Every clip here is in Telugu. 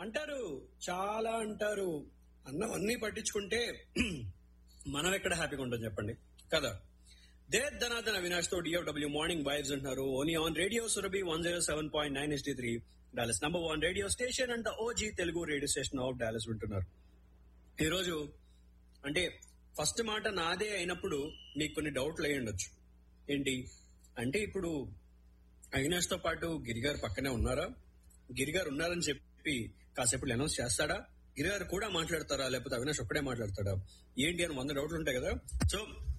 అంటారు చాలా అంటారు అన్నవన్నీ పట్టించుకుంటే మనం ఎక్కడ హ్యాపీగా ఉంటాం చెప్పండి కదా దే ధనాధన అవినాష్ తో డిఎఫ్డబ్ల్యూ మార్నింగ్ వైబ్స్ అంటున్నారు only on radio Surabhi one zero seven point nine ST three Dallas number one radio station and OG Telugu radio station of Dallas వింటున్నారు ఈరోజు అంటే ఫస్ట్ మాట నాదే అయినప్పుడు మీకు కొన్ని డౌట్లు అయి ఉండొచ్చు ఏంటి అంటే ఇప్పుడు అవినాష్ తో పాటు గిరిగారు పక్కనే ఉన్నారా గిరిగారు ఉన్నారని చెప్పి కాసేపు అనౌన్స్ చేస్తాడా గిరిగారు కూడా మాట్లాడతారా లేకపోతే అవినాష్ ఒక్కడే మాట్లాడతాడా ఏంటి అని వంద డౌట్లు ఉంటాయి కదా సో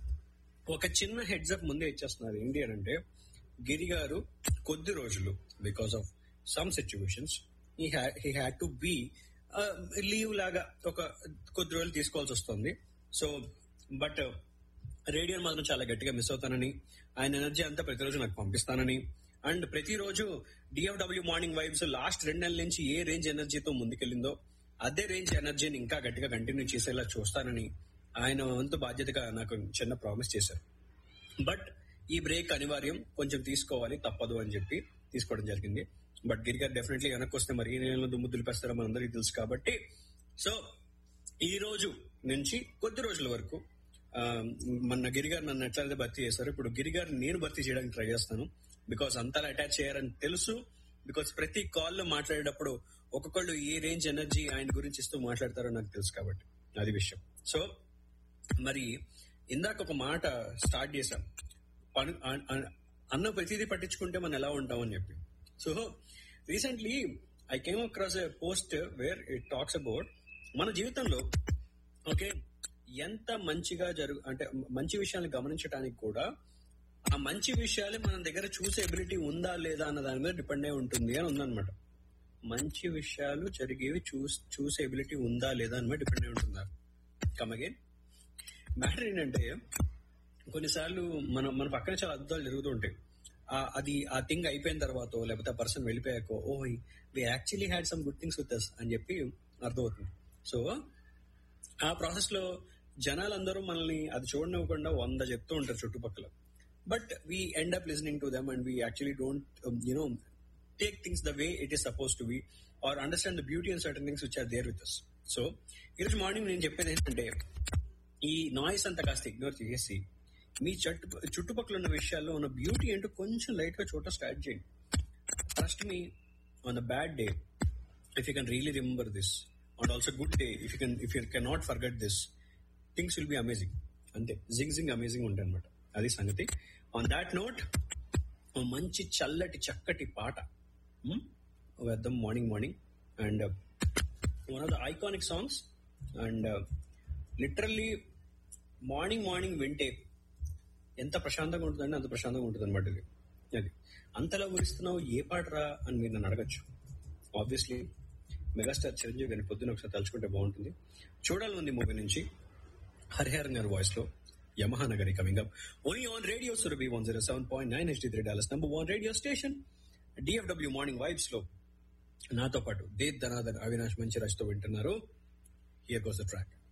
ఒక చిన్న హెడ్స్ అప్ ముందే ఇచ్చేస్తున్నారు ఏంటి అని అంటే గిరి గారు కొద్ది రోజులు because of some situations he had to be leave లాగా ఒక కొద్ది రోజులు తీసుకోవాల్సి వస్తుంది సో బట్ రేడియో మాత్రం చాలా గట్టిగా మిస్ అవుతానని ఆయన ఎనర్జీ అంతా ప్రతిరోజు నాకు పంపిస్తానని అండ్ ప్రతిరోజు డిఎఫ్డబ్ల్యూ మార్నింగ్ వైబ్స్ లాస్ట్ రెండు నెలల నుంచి ఏ రేంజ్ ఎనర్జీతో ముందుకెళ్ళిందో అదే రేంజ్ ఎనర్జీని ఇంకా గట్టిగా కంటిన్యూ చేసేలా చూస్తానని ఆయన వంతు బాధ్యతగా నాకు చిన్న ప్రామిస్ చేశారు బట్ ఈ బ్రేక్ అనివార్యం కొంచెం తీసుకోవాలి తప్పదు అని చెప్పి తీసుకోవడం జరిగింది బట్ గిరి గారు డెఫినెట్లీ వెనక్కి వస్తే మరి ఈ నెలలో దుమ్ము దులిపేస్తారో మనందరికీ తెలుసు కాబట్టి సో ఈ రోజు నుంచి కొద్ది రోజుల వరకు ఆ, మొన్న గిరి గారు నన్ను ఎట్లయితే భర్తీ చేశారు ఇప్పుడు గిరి గారిని నేను భర్తీ చేయడానికి ట్రై చేస్తాను బికాస్ అంతలా అటాచ్ చేయాలని తెలుసు బికాస్ ప్రతి కాల్ లో మాట్లాడేటప్పుడు ఒక్కొక్కళ్ళు ఏ రేంజ్ ఎనర్జీ ఆయన గురించి ఇస్తూ మాట్లాడతారో నాకు తెలుసు కాబట్టి అది విషయం సో మరి ఇందాక ఒక మాట స్టార్ట్ చేశాం పను- అ- అ- అన్న ప్రతిదీ పట్టించుకుంటే మనం ఎలా ఉంటామని చెప్పి so recently I came across a post where it talks about మన జీవితంలో ఓకే ఎంత మంచిగా జరుగు అంటే మంచి విషయాన్ని గమనించడానికి కూడా ఆ మంచి విషయాలు మన దగ్గర చూసే ఎబిలిటీ ఉందా లేదా అన్న దాని మీద డిపెండ్ అయి ఉంటుంది అని ఉందన్నమాట మంచి విషయాలు జరిగేవి చూస్ చూసే ఎబిలిటీ ఉందా లేదా అని మీద డిపెండ్ అయి ఉంటుందా కమ్ అగైన్ మ్యాటర్ ఏంటంటే కొన్నిసార్లు మన మన పక్కన చాలా అద్భుతాలు జరుగుతూ ఉంటాయి ఆ- అది ఆ థింగ్ అయిపోయిన తర్వాత లేకపోతే ఆ పర్సన్ వెళ్ళిపోయాకో oh we actually had some good things with us అని చెప్పి అర్థమవుతుంది సో ఆ ప్రాసెస్ లో జనాలందరూ మనల్ని అది చూడనివ్వకుండా వంద చెప్తూ ఉంటారు చుట్టుపక్కల but we end up listening to them and we actually don't you know take things the way it is suppose to be are understand the beauty and certain things which are there with us so ఈరోజు మార్నింగ్ నేను చెప్పేది ఏంటంటే ఈ నాయిస్ అంతా కాస్త ఇగ్నోర్ చేసి మీ చుట్టు చుట్టుపక్కల ఉన్న విషయాల్లో ఉన్న బ్యూటీ ఏంటో కొంచెం లైట్ గా చూడటం స్టార్ట్ చేయండి trust me on the bad day if you can really remember this and also good day if you can if you can not forget this things will be amazing అంతే జింగ్ జింగ్ అమేజింగ్ ఉంటాయి అనమాట అది సంగతి ఆన్ దాట్ నోట్ మంచి చల్లటి చక్కటి పాట Hmm? వేద్దాం morning morning and one of the iconic songs and literally morning morning వింటే ఎంత ప్రశాంతంగా ఉంటుందంటే అంత ప్రశాంతంగా ఉంటుంది అనమాట ఇది అది అంతలా ఊరిస్తున్నావు ఏ పాట రా అని మీరు నన్ను అడగచ్చు ఆబ్వియస్లీ మెగాస్టార్ చిరంజీవి గారిని పొద్దున ఒకసారి తలుచుకుంటే బాగుంటుంది చూడాలని ఉంది మూవీ నుంచి హరిహరన్ గారి వాయిస్ లో Yamaha Nagari coming up only on radio Surabhi one zero seven point nine HD three Dallas number one radio station DFW morning vibes లో నాతో పాటు దేవ్ ధనాధర్ అవినాష్ మంచి తో వింటున్నారు హియర్ గోస్ ద ట్రాక్